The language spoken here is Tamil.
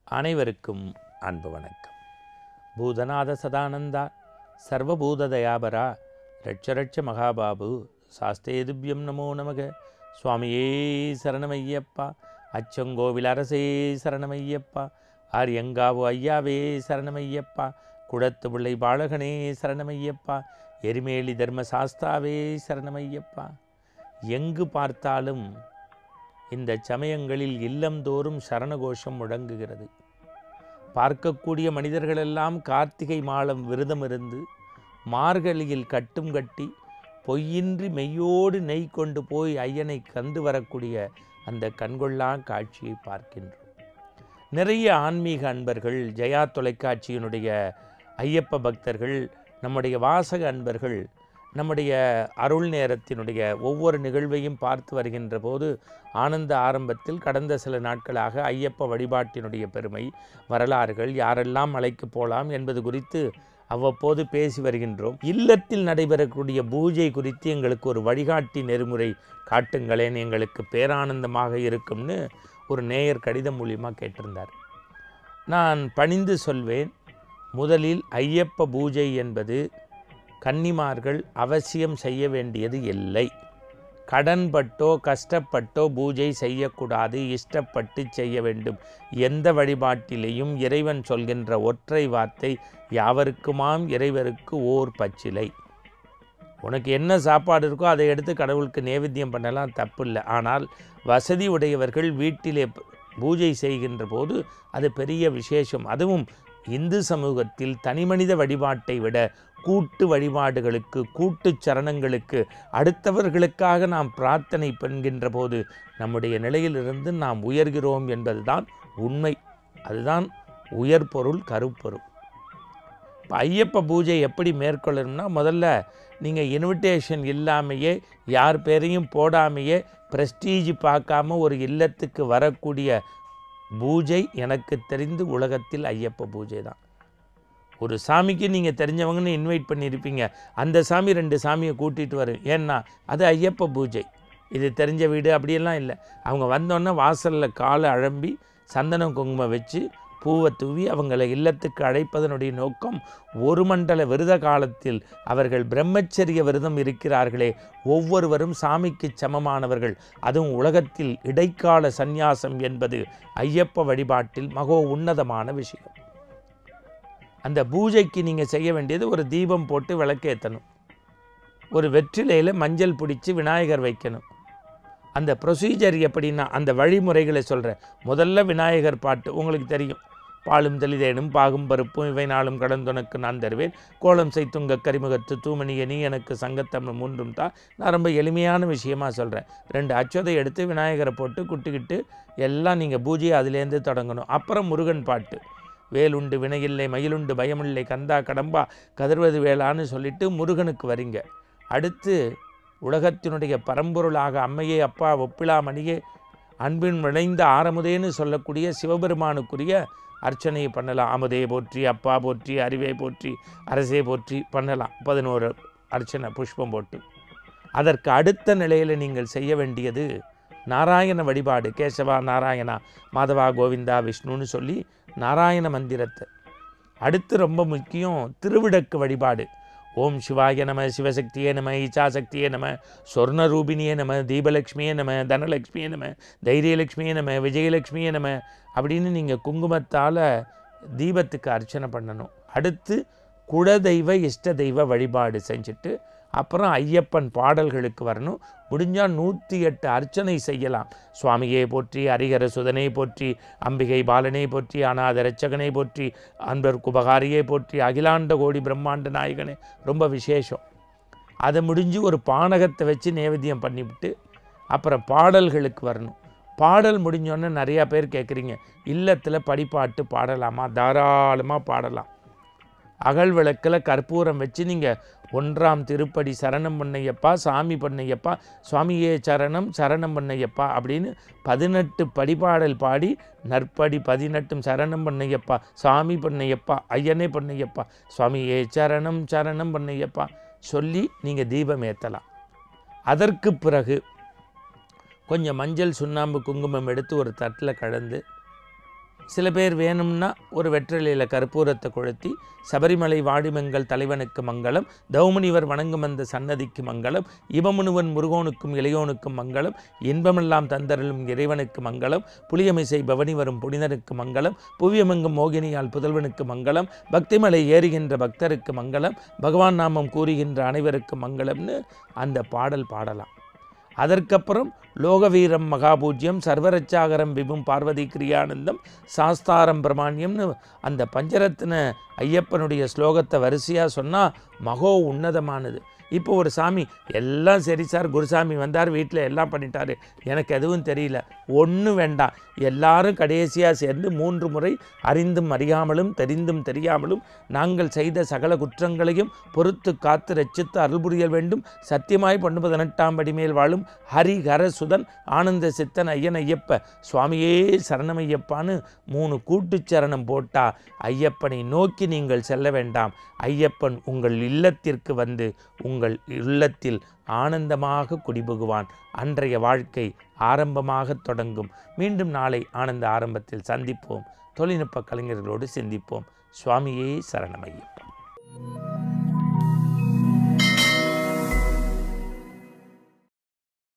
அனைவருக்கும் அன்பு வணக்கம் பூதநாத சதானந்தா சர்வபூத தயாபரா ரட்ச ரட்ச மகாபாபு சாஸ்தேதுபியம் நமோ நமக சுவாமியே சரணமையப்பா அச்சங்கோவில் அரசே சரணமையப்பா ஆரியங்காவு ஐயாவே சரணமையப்பா குடத்து பிள்ளை பாலகனே சரணமையப்பா எரிமேலி தர்ம சாஸ்தாவே சரணமையப்பா எங்கு பார்த்தாலும் இந்த சமயங்களில் இல்லந்தோறும் சரணகோஷம் முழங்குகிறது பார்க்கக்கூடிய மனிதர்களெல்லாம் கார்த்திகை மாலம் விரதம் இருந்து மார்கழியில் கட்டும் கட்டி பொய்யின்றி மெய்யோடு நெய் கொண்டு போய் ஐயனை கண்டு வரக்கூடிய அந்த கண்கொள்ளா காட்சியை பார்க்கின்றோம் நிறைய ஆன்மீக அன்பர்கள் ஜெயா தொலைக்காட்சியினுடைய ஐயப்ப பக்தர்கள் நம்முடைய வாசக அன்பர்கள் நம்முடைய அருள் நேரத்தினுடைய ஒவ்வொரு நிகழ்வையும் பார்த்து வருகின்ற போது ஆனந்த ஆரம்பத்தில் கடந்த சில நாட்களாக ஐயப்ப வழிபாட்டினுடைய பெருமை வரலாறுகள் யாரெல்லாம் மலைக்கு போகலாம் என்பது குறித்து அவ்வப்போது பேசி வருகின்றோம் இல்லத்தில் நடைபெறக்கூடிய பூஜை குறித்து எங்களுக்கு ஒரு வழிகாட்டி நெறிமுறை காட்டுங்களேன் எங்களுக்கு பேரானந்தமாக இருக்கும்னு ஒரு நேயர் கடிதம் மூலியமாக கேட்டிருந்தார் நான் பணிந்து சொல்வேன் முதலில் ஐயப்ப பூஜை என்பது கன்னிமார்கள் அவசியம் செய்ய வேண்டியது இல்லை கடன்பட்டோ கஷ்டப்பட்டோ பூஜை செய்யக்கூடாது இஷ்டப்பட்டு செய்ய வேண்டும் எந்த வழிபாட்டிலேயும் இறைவன் சொல்கின்ற ஒற்றை வார்த்தை யாவருக்குமாம் இறைவருக்கு ஓர் பச்சிலை உனக்கு என்ன சாப்பாடு இருக்கோ அதை எடுத்து கடவுளுக்கு நேவேத்தியம் பண்ணலாம் தப்பு இல்லை ஆனால் வசதி உடையவர்கள் வீட்டிலே பூஜை செய்கின்ற போது அது பெரிய விசேஷம் அதுவும் இந்து சமூகத்தில் தனிமனித வழிபாட்டை விட கூட்டு வழிபாடுகளுக்கு கூட்டு சரணங்களுக்கு அடுத்தவர்களுக்காக நாம் பிரார்த்தனை பண்ணுகின்ற போது நம்முடைய நிலையிலிருந்து நாம் உயர்கிறோம் என்பதுதான் உண்மை அதுதான் உயர் பொருள் கருப்பொருள் இப்போ ஐயப்ப பூஜை எப்படி மேற்கொள்ளணும்னா முதல்ல நீங்கள் இன்விடேஷன் இல்லாமையே யார் பேரையும் போடாமையே ப்ரெஸ்டீஜ் பார்க்காம ஒரு இல்லத்துக்கு வரக்கூடிய பூஜை எனக்கு தெரிந்து உலகத்தில் ஐயப்ப பூஜை தான் ஒரு சாமிக்கு நீங்கள் தெரிஞ்சவங்கன்னு இன்வைட் பண்ணியிருப்பீங்க அந்த சாமி ரெண்டு சாமியை கூட்டிகிட்டு வரும் ஏன்னா அது ஐயப்ப பூஜை இது தெரிஞ்ச வீடு அப்படியெல்லாம் இல்லை அவங்க வந்தோன்னே வாசலில் காலை அழம்பி சந்தனம் குங்குமம் வச்சு பூவை தூவி அவங்களை இல்லத்துக்கு அழைப்பதனுடைய நோக்கம் ஒரு மண்டல விரத காலத்தில் அவர்கள் பிரம்மச்சரிய விரதம் இருக்கிறார்களே ஒவ்வொருவரும் சாமிக்கு சமமானவர்கள் அதுவும் உலகத்தில் இடைக்கால சந்நியாசம் என்பது ஐயப்ப வழிபாட்டில் மகோ உன்னதமான விஷயம் அந்த பூஜைக்கு நீங்கள் செய்ய வேண்டியது ஒரு தீபம் போட்டு விளக்கேற்றணும் ஒரு வெற்றிலையில் மஞ்சள் பிடிச்சி விநாயகர் வைக்கணும் அந்த ப்ரொசீஜர் எப்படின்னா அந்த வழிமுறைகளை சொல்கிறேன் முதல்ல விநாயகர் பாட்டு உங்களுக்கு தெரியும் பாலும் தெளிதேனும் பாகும் பருப்பும் இவை நாளும் கடந்துனக்கு நான் தருவேன் கோலம் செய்துங்க கரிமுகத்து தூமணிய நீ எனக்கு சங்கத்தமிழ் மூன்றும் தான் நான் ரொம்ப எளிமையான விஷயமா சொல்கிறேன் ரெண்டு அச்சதை எடுத்து விநாயகரை போட்டு குட்டிக்கிட்டு எல்லாம் நீங்கள் பூஜையை அதுலேருந்து தொடங்கணும் அப்புறம் முருகன் பாட்டு வேலுண்டு வினையில்லை மயிலுண்டு பயமில்லை கந்தா கடம்பா கதிர்வது வேளான்னு சொல்லிட்டு முருகனுக்கு வரீங்க அடுத்து உலகத்தினுடைய பரம்பொருளாக அம்மையே அப்பா ஒப்பிலாமணியே அன்பின் விளைந்த ஆரமுதேன்னு சொல்லக்கூடிய சிவபெருமானுக்குரிய அர்ச்சனையை பண்ணலாம் அமுதே போற்றி அப்பா போற்றி அறிவே போற்றி அரசே போற்றி பண்ணலாம் பதினோரு அர்ச்சனை புஷ்பம் போட்டு அதற்கு அடுத்த நிலையில் நீங்கள் செய்ய வேண்டியது நாராயண வழிபாடு கேசவா நாராயணா மாதவா கோவிந்தா விஷ்ணுன்னு சொல்லி நாராயண மந்திரத்தை அடுத்து ரொம்ப முக்கியம் திருவிடக்கு வழிபாடு ஓம் சிவாய நம சிவசக்தியே நம ஈச்சாசக்தியே நம சொர்ணரூபிணியே நம தீபலக்ஷ்மியே நம தனலக்ஷ்மியே நம தைரியலக்ஷ்மியே நம விஜயலக்ஷ்மியே நம அப்படின்னு நீங்கள் குங்குமத்தால் தீபத்துக்கு அர்ச்சனை பண்ணணும் அடுத்து குலதெய்வ இஷ்ட தெய்வ வழிபாடு செஞ்சுட்டு அப்புறம் ஐயப்பன் பாடல்களுக்கு வரணும் முடிஞ்சால் நூற்றி எட்டு அர்ச்சனை செய்யலாம் சுவாமியே போற்றி ஹரிஹர சுதனை போற்றி அம்பிகை பாலனை போற்றி அநாத ரச்சகனை போற்றி அன்பர் குபகாரியை போற்றி அகிலாண்ட கோடி பிரம்மாண்ட நாயகனே ரொம்ப விசேஷம் அதை முடிஞ்சு ஒரு பானகத்தை வச்சு நேவேத்தியம் பண்ணிவிட்டு அப்புறம் பாடல்களுக்கு வரணும் பாடல் முடிஞ்சோன்னே நிறையா பேர் கேட்குறீங்க இல்லத்தில் படிப்பாட்டு பாடலாமா தாராளமாக பாடலாம் அகல் விளக்கில் கற்பூரம் வச்சு நீங்கள் ஒன்றாம் திருப்படி சரணம் பண்ணையப்பா சாமி பண்ணையப்பா சுவாமியே சரணம் சரணம் பண்ணையப்பா அப்படின்னு பதினெட்டு படிப்பாடல் பாடி நற்படி பதினெட்டும் சரணம் பண்ணையப்பா சாமி பண்ணையப்பா ஐயனே பண்ணையப்பா சுவாமியே சரணம் சரணம் பண்ணையப்பா சொல்லி நீங்கள் தீபம் ஏற்றலாம் அதற்கு பிறகு கொஞ்சம் மஞ்சள் சுண்ணாம்பு குங்குமம் எடுத்து ஒரு தட்டில் கலந்து சில பேர் வேணும்னா ஒரு வெற்றிலையில் கற்பூரத்தை கொளுத்தி சபரிமலை வாடிமங்கள் தலைவனுக்கு மங்களம் தௌமுனிவர் வணங்கும் அந்த சன்னதிக்கு மங்களம் இவமுனுவன் முருகோனுக்கும் இளையோனுக்கும் மங்களம் இன்பமெல்லாம் தந்தருளும் இறைவனுக்கு மங்களம் புளியமிசை பவனி வரும் புனிதனுக்கு மங்களம் புவியமெங்கும் மோகினியால் புதல்வனுக்கு மங்களம் பக்திமலை ஏறுகின்ற பக்தருக்கு மங்களம் பகவான் நாமம் கூறுகின்ற அனைவருக்கு மங்களம்னு அந்த பாடல் பாடலாம் அதற்கப்புறம் லோகவீரம் மகாபூஜ்யம் சர்வரட்சாகரம் விபும் பார்வதி கிரியானந்தம் சாஸ்தாரம் பிரமாண்யம்னு அந்த பஞ்சரத்ன ஐயப்பனுடைய ஸ்லோகத்தை வரிசையாக சொன்னால் மகோ உன்னதமானது இப்போ ஒரு சாமி எல்லாம் சரி சார் குருசாமி வந்தார் வீட்டில் எல்லாம் பண்ணிட்டாரு எனக்கு எதுவும் தெரியல ஒன்றும் வேண்டாம் எல்லாரும் கடைசியாக சேர்ந்து மூன்று முறை அறிந்தும் அறியாமலும் தெரிந்தும் தெரியாமலும் நாங்கள் செய்த சகல குற்றங்களையும் பொறுத்து காத்து ரட்சித்து அருள் புரியல் வேண்டும் சத்தியமாய் பண்ணு பதினெட்டாம் படிமேல் வாழும் ஹரிஹர சுதன் ஆனந்த சித்தன் ஐயன் ஐயப்ப சுவாமியே சரணமையப்பான்னு மூணு கூட்டுச் சரணம் போட்டா ஐயப்பனை நோக்கி நீங்கள் செல்ல வேண்டாம் ஐயப்பன் உங்கள் இல்லத்திற்கு வந்து உங்கள் இல்லத்தில் ஆனந்தமாக குடிபுகுவான் அன்றைய வாழ்க்கை ஆரம்பமாக தொடங்கும் மீண்டும் நாளை ஆனந்த ஆரம்பத்தில் சந்திப்போம் தொழில்நுட்ப கலைஞர்களோடு சிந்திப்போம் சுவாமியே சரணமையப்பா